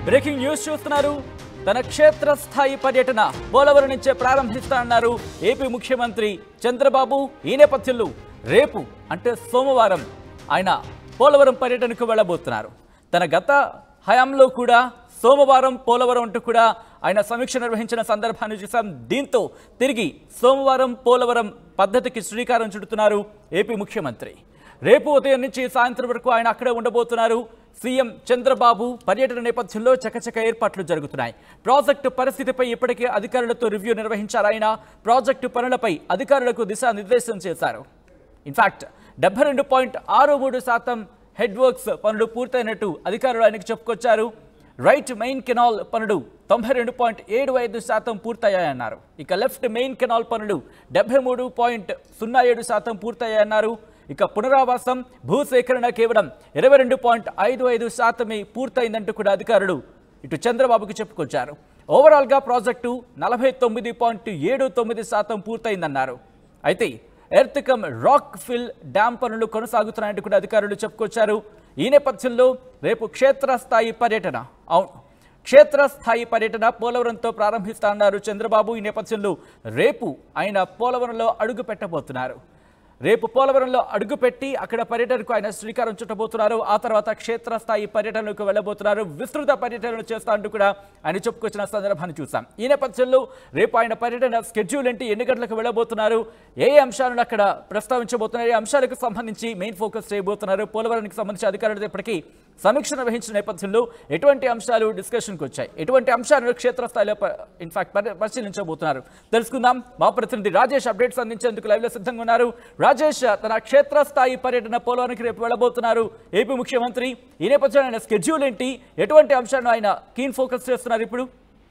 breaking news చూస్తున్నారు తన క్షేత్రస్థాయి పర్యటన పోలవరం నుంచే ప్రారంభిస్తానన్నారు ఏపీ ముఖ్యమంత్రి చంద్రబాబు ఈ నేపథ్యంలో రేపు అంటే సోమవారం ఆయన పోలవరం పర్యటనకు వెళ్ళబోతున్నారు తన గత హయాంలో కూడా సోమవారం పోలవరం అంటూ కూడా ఆయన సమీక్ష నిర్వహించిన సందర్భాన్ని చూసాం దీంతో తిరిగి సోమవారం పోలవరం పద్ధతికి శ్రీకారం చుడుతున్నారు ఏపీ ముఖ్యమంత్రి రేపు ఉదయం నుంచి సాయంత్రం వరకు ఆయన అక్కడే ఉండబోతున్నారు సీఎం చంద్రబాబు పర్యటన నేపథ్యంలో చకచక ఏర్పాట్లు జరుగుతున్నాయి ప్రాజెక్టు పరిస్థితిపై ఇప్పటికే అధికారులతో రివ్యూ నిర్వహించారు ఆయన ప్రాజెక్టు పనులపై అధికారులకు దిశానిర్దేశం చేశారు ఇన్ఫాక్ట్ డెబ్బై రెండు పాయింట్ ఆరు మూడు శాతం హెడ్ వర్క్స్ పనులు పూర్తయినట్టు అధికారులు ఆయనకు చెప్పుకొచ్చారు రైట్ మెయిన్ కెనాల్ పనులు తొంభై రెండు పాయింట్ ఏడు ఐదు శాతం పూర్తయ్యాయన్నారు ఇక లెఫ్ట్ మెయిన్ కెనాల్ పనులు డెబ్బై మూడు పాయింట్ సున్నా ఏడు శాతం పూర్తయ్యాయన్నారు ఇక పునరావాసం భూసేకరణ కేవలం ఇరవై రెండు పాయింట్ ఐదు ఐదు శాతమే పూర్తయిందంటూ కూడా అధికారులు ఇటు చంద్రబాబుకు చెప్పుకొచ్చారు ఓవరాల్గా ప్రాజెక్టు నలభై తొమ్మిది పాయింట్ ఏడు తొమ్మిది శాతం పూర్తయిందన్నారు అయితే ఎర్త్కమ్ రాక్ ఫిల్ డ్యాం పనులు కొనసాగుతున్నాయంటూ కూడా అధికారులు చెప్పుకొచ్చారు ఈ నేపథ్యంలో రేపు క్షేత్రస్థాయి పర్యటన అవును క్షేత్రస్థాయి పర్యటన పోలవరంతో ప్రారంభిస్తానన్నారు చంద్రబాబు ఈ నేపథ్యంలో రేపు ఆయన పోలవరంలో అడుగు పెట్టబోతున్నారు రేపు పోలవరంలో అడుగుపెట్టి అక్కడ పర్యటనకు ఆయన శ్రీకారం చుట్టబోతున్నారు ఆ తర్వాత క్షేత్రస్థాయి పర్యటనకు వెళ్ళబోతున్నారు విస్తృత పర్యటనలు చేస్తా అంటూ కూడా ఆయన చెప్పుకొచ్చిన సందర్భాన్ని చూసాం ఈ నేపథ్యంలో రేపు ఆయన పర్యటన స్కెడ్యూల్ ఏంటి ఎన్ని గంటలకు వెళ్ళబోతున్నారు ఏ ఏ అంశాలను అక్కడ ప్రస్తావించబోతున్నారు ఏ అంశాలకు సంబంధించి మెయిన్ ఫోకస్ చేయబోతున్నారు పోలవరానికి సంబంధించి అధికారులు ఇప్పటికీ సమీక్ష నిర్వహించిన నేపథ్యంలో ఎటువంటి అంశాలు డిస్కషన్కి వచ్చాయి ఎటువంటి అంశాలను క్షేత్రస్థాయిలో ఇన్ఫాక్ట్ పరిశీలించబోతున్నారు తెలుసుకుందాం మా ప్రతినిధి రాజేష్ అప్డేట్స్ అందించేందుకు లైవ్లో సిద్ధంగా ఉన్నారు రాజేష్ తన క్షేత్రస్థాయి పర్యటన పోలవరానికి రేపు వెళ్ళబోతున్నారు ఏపీ ముఖ్యమంత్రి ఈ నేపథ్యంలో ఆయన స్కెడ్యూల్ ఏంటి ఎటువంటి అంశాలను ఆయన కీన్ ఫోకస్ చేస్తున్నారు ఇప్పుడు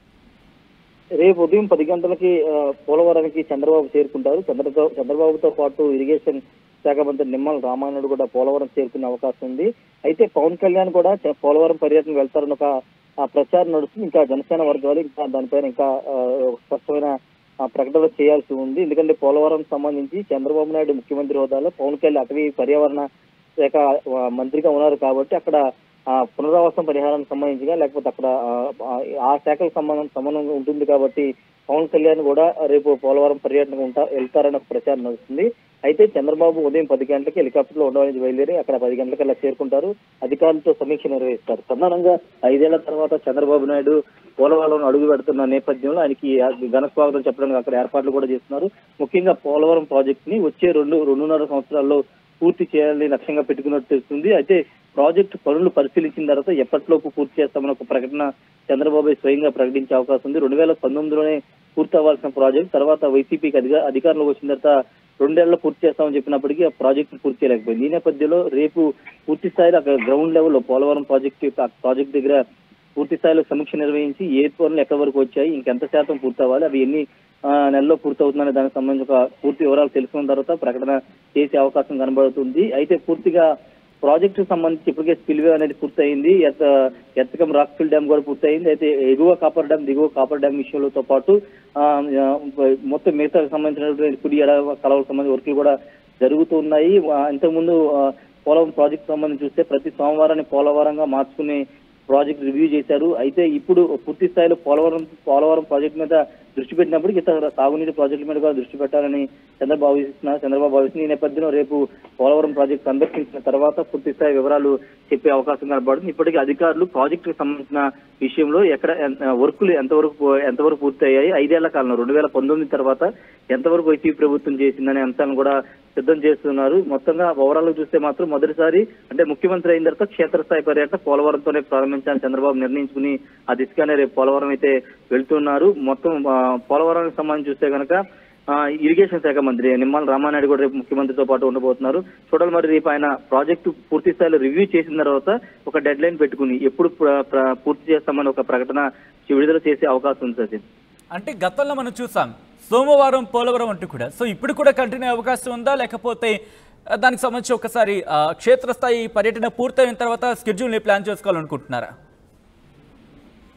రేపు ఉదయం పది గంటలకి ఆ, పోలవరానికి చంద్రబాబు చేరుకుంటారు చంద్రబాబు చంద్రబాబుతో పాటు ఇరిగేషన్ శాఖ మంత్రి నిమ్మల రామానాయుడు కూడా పోలవరం చేరుకునే అవకాశం ఉంది అయితే పవన్ కళ్యాణ్ కూడా చ- పోలవరం పర్యటనకు వెళ్తారని ఒక ఆ, ప్రచారం నడుస్తుంది ఇంకా జనసేన వర్గాలు ఇంకా దానిపైన ఇంకా ఆ, ఒక స్పష్టమైన ఆ, ప్రకటన చేయాల్సి ఉంది ఎందుకంటే పోలవరం సంబంధించి చంద్రబాబు నాయుడు ముఖ్యమంత్రి హోదాలో పవన్ కళ్యాణ్ అటవీ పర్యావరణ శాఖ ఆ, మంత్రిగా ఉన్నారు కాబట్టి అక్కడ ఆ పునరావాసం పరిహారానికి సంబంధించిగా లేకపోతే అక్కడ ఆ, ఆ- ఆ శాఖలకు సంబంధం సంబంధం ఉంటుంది కాబట్టి పవన్ కళ్యాణ్ కూడా రేపు పోలవరం పర్యటనకు ఉంటా వెళ్తారని ఒక ప్రచారం నడుస్తుంది అయితే చంద్రబాబు ఉదయం పది గంటలకి హెలికాప్టర్ లో ఉండవని బయలుదేరి అక్కడ పది గంటలకల్లా చేరుకుంటారు అధికారులతో సమీక్ష నిర్వహిస్తారు ప్రధానంగా ఐదేళ్ల తర్వాత చంద్రబాబు నాయుడు పోలవరం అడుగు పెడుతున్న నేపథ్యంలో ఆయనకి ఘన స్వాగతం చెప్పడానికి అక్కడ ఏర్పాట్లు కూడా చేస్తున్నారు ముఖ్యంగా పోలవరం ప్రాజెక్ట్ ని వచ్చే రెండు రెండున్నర సంవత్సరాల్లో పూర్తి చేయాలని లక్ష్యంగా పెట్టుకున్నట్టు తెలుస్తుంది అయితే ప్రాజెక్టు పనులు పరిశీలించిన తర్వాత ఎప్పటిలోపు పూర్తి చేస్తామని ఒక ప్రకటన చంద్రబాబు స్వయంగా ప్రకటించే అవకాశం ఉంది రెండు వేల పంతొమ్మిదిలోనే పూర్తి అవ్వాల్సిన ప్రాజెక్ట్ తర్వాత వైసీపీకి అధిక అధికారంలోకి వచ్చిన తర్వాత రెండేళ్లలో పూర్తి చేస్తామని చెప్పినప్పటికీ ఆ ప్రాజెక్టు పూర్తి చేయలేకపోయింది ఈ నేపథ్యంలో రేపు పూర్తి స్థాయిలో అక్కడ గ్రౌండ్ లెవెల్లో పోలవరం ప్రాజెక్టు యొక్క ఆ ప్రాజెక్ట్ దగ్గర పూర్తి స్థాయిలో సమీక్ష నిర్వహించి ఏ పనులు ఎక్కడి వరకు వచ్చాయి ఇంకెంత శాతం పూర్తి అవ్వాలి అవి ఎన్ని ఆ, నెలల్లో పూర్తవుతుందనే దానికి సంబంధించి ఒక పూర్తి వివరాలు తెలుసుకున్న తర్వాత ప్రకటన చేసే అవకాశం కనబడుతుంది అయితే పూర్తిగా ప్రాజెక్టు సంబంధించి ఇప్పటికే స్పిల్వే అనేది పూర్తయింది ఎత్త ఎత్తకం రాక్ఫిల్ డ్యామ్ కూడా పూర్తయింది అయితే ఎగువ కాపర్ డ్యామ్ దిగువ కాపర్ డ్యామ్ విషయంలో పాటు ఆ, ఆ, మొత్తం మిగతా సంబంధించినటువంటి కుడి ఎడ కలవలకు సంబంధించిన వర్కులు కూడా జరుగుతున్నాయి ఆ, ఇంతకుముందు ఆ, పోలవరం ప్రాజెక్ట్ సంబంధించి చూస్తే ప్రతి సోమవారాన్ని పోలవరంగా మార్చుకునే ప్రాజెక్ట్ రివ్యూ చేశారు అయితే ఇప్పుడు పూర్తి స్థాయిలో పోలవరం పోలవరం ప్రాజెక్ట్ మీద దృష్టి పెట్టినప్పటికీ ఇతర సాగునీటి ప్రాజెక్టుల మీద కూడా దృష్టి పెట్టాలని చంద్రబాబు భావిస్తున్నారు చంద్రబాబు భావిస్తున్నారు ఈ నేపథ్యంలో రేపు పోలవరం ప్రాజెక్ట్ సందర్శించిన తర్వాత పూర్తి స్థాయి వివరాలు చెప్పే అవకాశం కనబడుతుంది ఇప్పటికీ అధికారులు ప్రాజెక్టుకు సంబంధించిన విషయంలో ఎక్కడ ఎంత- వర్కులు ఎంతవరకు ఎంతవరకు పూర్తయ్యాయి ఐదేళ్ల కాలంలో రెండు వేల పంతొమ్మిది తర్వాత ఎంతవరకు వైసీపీ ప్రభుత్వం చేసిందనే అంశాలను కూడా సిద్ధం చేస్తున్నారు మొత్తంగా ఓవరాల్ గా చూస్తే మాత్రం మొదటిసారి అంటే ముఖ్యమంత్రి అయిన తర్వాత క్షేత్రస్థాయి పర్యటన పోలవరంతోనే ప్రారంభించాలని చంద్రబాబు నిర్ణయించుకుని ఆ దిశగానే రేపు పోలవరం అయితే వెళ్తున్నారు మొత్తం ఆ, పోలవరానికి సంబంధించి చూస్తే కనుక ఆ, ఇరిగేషన్ శాఖ మంత్రి నిమ్మల రామానాయుడు కూడా రేపు ముఖ్యమంత్రితో పాటు ఉండబోతున్నారు చూడాలి మరి రేపు ఆయన ప్రాజెక్టు పూర్తి స్థాయిలో రివ్యూ చేసిన తర్వాత ఒక డెడ్ లైన్ పెట్టుకుని ఎప్పుడు ప్ర- ప్ర- పూర్తి చేస్తామని ఒక ప్రకటన విడుదల చేసే అవకాశం ఉంది సచిన్ అంటే గతంలో మనం చూసాం సోమవారం పోలవరం అంటూ కూడా సో ఇప్పుడు కూడా కంటిన్యూ అయ్యే అవకాశం ఉందా లేకపోతే ఆ, దానికి సంబంధించి ఒకసారి ఆ, క్షేత్రస్థాయి పర్యటన పూర్తయిన తర్వాత స్కెడ్యూల్ని ప్లాన్ చేసుకోవాలనుకుంటున్నారా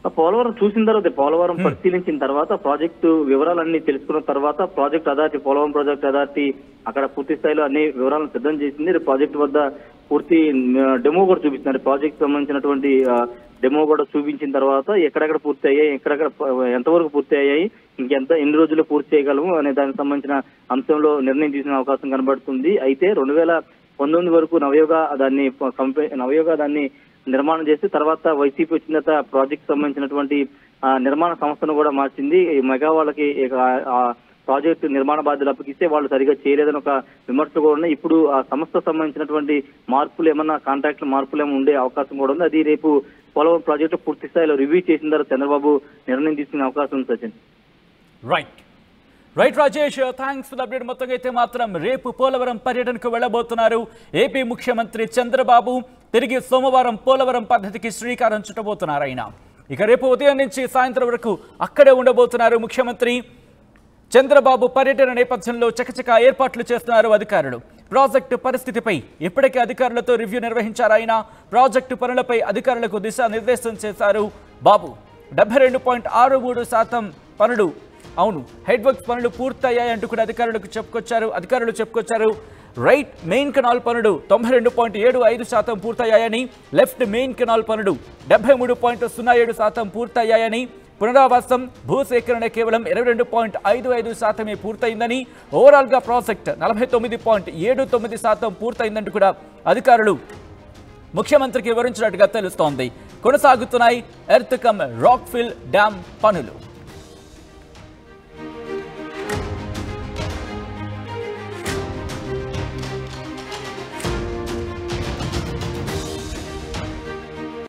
ఆ పోలవరం చూసిన తర్వాత పోలవరం పరిశీలించిన తర్వాత ప్రాజెక్టు వివరాలన్నీ తెలుసుకున్న తర్వాత project authority Polavaram project authority అక్కడ పూర్తి స్థాయిలో అన్ని వివరాలను సిద్ధం చేసింది ప్రాజెక్ట్ వద్ద పూర్తి డెమో కూడా చూపిస్తున్నారు ప్రాజెక్ట్ సంబంధించినటువంటి డెమో కూడా చూపించిన తర్వాత ఎక్కడెక్కడ పూర్తి అయ్యాయి ఎక్కడెక్కడ ప- ఎంతవరకు పూర్తి అయ్యాయి ఇంకెంత ఎన్ని రోజుల్లో పూర్తి చేయగలము అనే దానికి సంబంధించిన అంశంలో నిర్ణయం తీసుకునే అవకాశం కనబడుతుంది అయితే రెండు వేల పంతొమ్మిది వరకు నవయోగ దాన్ని ప- కంపె నవయోగ దాన్ని నిర్మాణం చేసి తర్వాత వైసీపీ వచ్చిన తర్వాత ప్రాజెక్ట్ సంబంధించినటువంటి ఆ, నిర్మాణ సంస్థను కూడా మార్చింది ఈ మెగా వాళ్ళకి ఇక ఆ- ఆ ప్రాజెక్టు నిర్మాణ బాధ్యతలు అప్పగిస్తే వాళ్ళు సరిగా చేయలేదని ఒక విమర్శలు కూడా ఉన్నాయి ఇప్పుడు ఆ సంస్థ సంబంధించినటువంటి మార్పులు ఏమన్నా కాంట్రాక్ట్ మార్పులు ఏమైనా ఉండే అవకాశం కూడా ఉంది అది రేపు పోలవరం ప్రాజెక్టు పూర్తి స్థాయిలో రివ్యూ చేసిన తర్వాత చంద్రబాబు నిర్ణయం తీసుకునే అవకాశం ఉంది Sachin right right Rajesh thanks for update మొత్తంగా అయితే మాత్రం రేపు పోలవరం పర్యటనకు వెళ్ళబోతున్నారు ఏపీ ముఖ్యమంత్రి చంద్రబాబు తిరిగి సోమవారం పోలవరం పద్ధతికి శ్రీకారం చుట్టబోతున్నారు ఆయన ఇక రేపు ఉదయం నుంచి సాయంత్రం వరకు అక్కడే ఉండబోతున్నారు ముఖ్యమంత్రి చంద్రబాబు పర్యటన నేపథ్యంలో చకచక ఏర్పాట్లు చేస్తున్నారు అధికారులు ప్రాజెక్టు పరిస్థితిపై ఇప్పటికే అధికారులతో రివ్యూ నిర్వహించారు ఆయన ప్రాజెక్టు పనులపై అధికారులకు దిశానిర్దేశం చేశారు బాబు డెబ్బై రెండు పాయింట్ ఆరు మూడు శాతం పనులు అవును హెడ్ వర్క్స్ పనులు పూర్తయ్యాయంటూ కూడా అధికారులకు చెప్పుకొచ్చారు అధికారులు చెప్పుకొచ్చారు రైట్ మెయిన్ కెనాల్ పనులు తొంభై రెండు పాయింట్ ఏడు ఐదు శాతం పూర్తయ్యాయని లెఫ్ట్ మెయిన్ కెనాల్ పనులు డెబ్బై మూడు పాయింట్ సున్నా ఏడు శాతం పూర్తయ్యాయని పునరావాసం భూసేకరణ కేవలం ఇరవై రెండు పాయింట్ ఐదు ఐదు శాతమే పూర్తయిందని ఓవరాల్గా ప్రాజెక్ట్ నలభై తొమ్మిది పాయింట్ ఏడు తొమ్మిది శాతం పూర్తయిందంటూ కూడా అధికారులు ముఖ్యమంత్రికి వివరించినట్టుగా తెలుస్తోంది కొనసాగుతున్నాయి earth cum rock fill dam పనులు